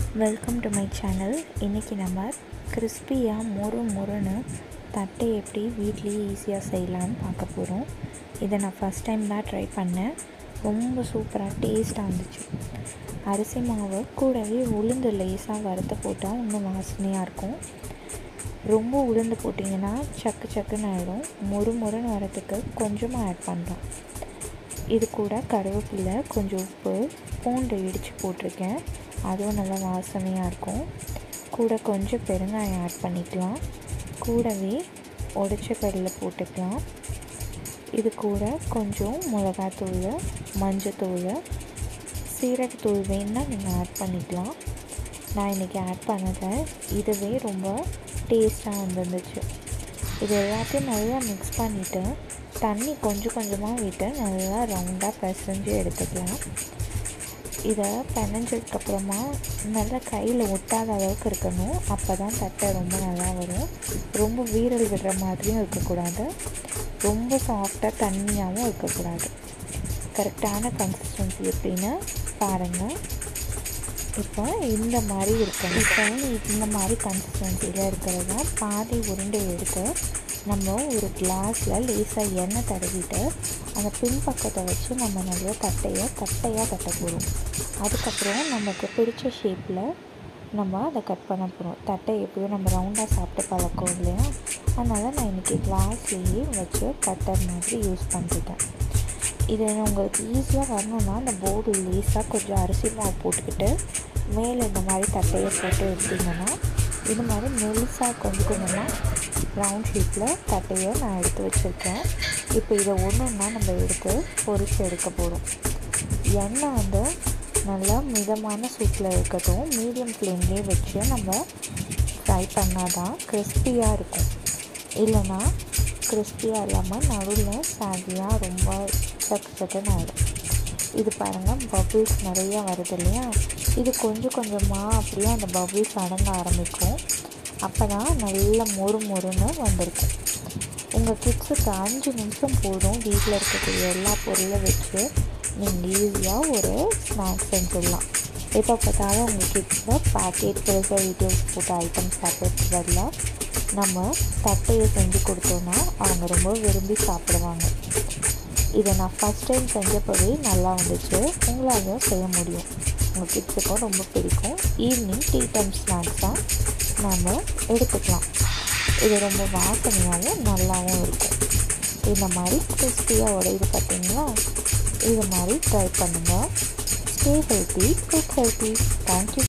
welcome to my channel இன்றைக்கி நம்ம கிறிஸ்பியாக மொறு மொறுன்னு தட்டை எப்படி வீட்லேயே ஈஸியாக செய்யலான்னு பார்க்க போகிறோம் இதை நான் ஃபஸ்ட் டைம் தான் ட்ரை பண்ணேன் ரொம்ப சூப்பராக டேஸ்ட்டாக இருந்துச்சு அரிசி மாவு கூடவே உளுந்து லேசாக வறுத்து போட்டால் இன்னும் வாசனையாக இருக்கும் ரொம்ப உளுந்து போட்டிங்கன்னா சக்கு சக்குன்னு ஆகிடும் மொறு மொறுன்னு வரத்துக்கு கொஞ்சமாக ஆட் பண்ணுறோம் இது கூட கருவேப்பிலை கொஞ்சம் உப்பு பூண்டு இடித்து போட்டிருக்கேன் அதுவும் நல்லா வாசனையாக இருக்கும் கூட கொஞ்சம் பெருங்காயம் ஆட் பண்ணிக்கலாம் கூடவே உடச்ச கடலை போட்டுக்கலாம் இது கூட கொஞ்சம் மிளகாத்தூள் மஞ்சத்தூள் சீரகத்தூள் வேணுன்னா நீங்கள் ஆட் பண்ணிக்கலாம் நான் இன்றைக்கி ஆட் பண்ணதை இதுவே ரொம்ப டேஸ்ட்டாக வந்துருந்துச்சு இது எல்லாத்தையும் நல்லா மிக்ஸ் பண்ணிவிட்டு தண்ணி கொஞ்சம் கொஞ்சமாக விட்டு நல்லா ரவுண்டாக பிசைஞ்சு எடுத்துக்கலாம் இதை பிணைஞ்சதுக்கப்புறமா நல்லா கையில் ஒட்டாத அளவுக்கு இருக்கணும் அப்போ தான் தட்டை ரொம்ப நல்லா வரும் ரொம்ப வீரல் விடுற மாதிரியும் இருக்கக்கூடாது ரொம்ப சாஃப்டாக தண்ணியாகவும் இருக்கக்கூடாது கரெக்டான கன்சிஸ்டன்சி எப்படின்னு பாருங்கள் இப்போ இந்த மாதிரி இருக்கணும் இப்போ இந்த மாதிரி கன்சிஸ்டன்சியில் இருக்கிறத பாதி உருண்டை எடுத்து நம்ம ஒரு கிளாஸில் லேசாக எண்ணெய் தடவிட்டு அந்த பின்பக்கத்தை வச்சு நம்ம நல்லா தட்டையை தட்டையாக தட்ட போகிறோம் அதுக்கப்புறம் நமக்கு பிடிச்ச ஷேப்பில் நம்ம அதை கட் பண்ண போகிறோம் தட்டை எப்படியும் நம்ம ரவுண்டாக சாப்பிட்டு பழக்கம் இல்லையா அதனால் நான் இன்றைக்கி கிளாஸ்லேயே வச்சு கட்டர் மாதிரி யூஸ் பண்ணிட்டேன் இது உங்களுக்கு ஈஸியாக வரணுன்னா அந்த போர்டு லேஸாக கொஞ்சம் அரிசி மாவு போட்டுக்கிட்டு மேலே இந்த மாதிரி தட்டையை போட்டு எடுத்திங்கன்னா இது மாதிரி மெலிசாக கொஞ்சம் கொஞ்சமாக ரவுண்ட் ஷேப்பில் தட்டையை நான் எடுத்து வச்சுருக்கேன் இப்போ இதை ஒன்று ஒன்றா நம்ம எடுத்து பொரித்து எடுக்க போகிறோம் எண்ணெய் வந்து நல்லா மிதமான சூட்டில் இருக்கட்டும் மீடியம் ஃப்ளேம்லேயே வச்சு நம்ம ஃப்ரை பண்ணால் தான் கிறிஸ்பியாக இருக்கும் இல்லைன்னா கிறிஸ்பியாக இல்லாமல் நடுவில் சாகியாக ரொம்ப சக்கு சக்குன்னு ஆகிடும் இது பாருங்கள் பபுள்ஸ் நிறையா வருது இல்லையா இது கொஞ்சம் கொஞ்சமாக அப்படியே அந்த பபுள்ஸ் அடங்க ஆரம்பிக்கும் அப்போ தான் நல்ல மொறு மொறுன்னு வந்திருக்கும் உங்கள் கிட்ஸுக்கு அஞ்சு நிமிஷம் போதும் வீட்டில் இருக்கக்கூடிய எல்லா பொருளும் வச்சு நீங்கள் ஈஸியாக ஒரு ஸ்நாக்ஸ் செஞ்சிடலாம் எப்போ பார்த்தாலும் உங்கள் கிட்ஸை பேக்கெட் ப்ரிசர்வேட்டிவ்ஸ் போட்ட ஐட்டம்ஸ் சாப்பிட்றதுக்கு பதிலாக நம்ம தட்டையை செஞ்சு கொடுத்தோன்னா அவங்க ரொம்ப விரும்பி சாப்பிடுவாங்க இதை நான் ஃபஸ்ட் டைம் செஞ்சப்பவே நல்லா வந்துச்சு உங்களால் செய்ய முடியும் உங்கள் கிட்ஸுக்கும் ரொம்ப பிடிக்கும் ஈவினிங் டீ டைம் ஸ்நாக்ஸாக நாம் எடுத்துக்கலாம் இது ரொம்ப வாசனையாகவும் நல்லாவும் இருக்கும் இந்த மாதிரி கிறிஸ்பியாக உடையுது பார்த்தீங்களா இது மாதிரி ட்ரை பண்ணுங்கள் stay healthy cook healthy thank you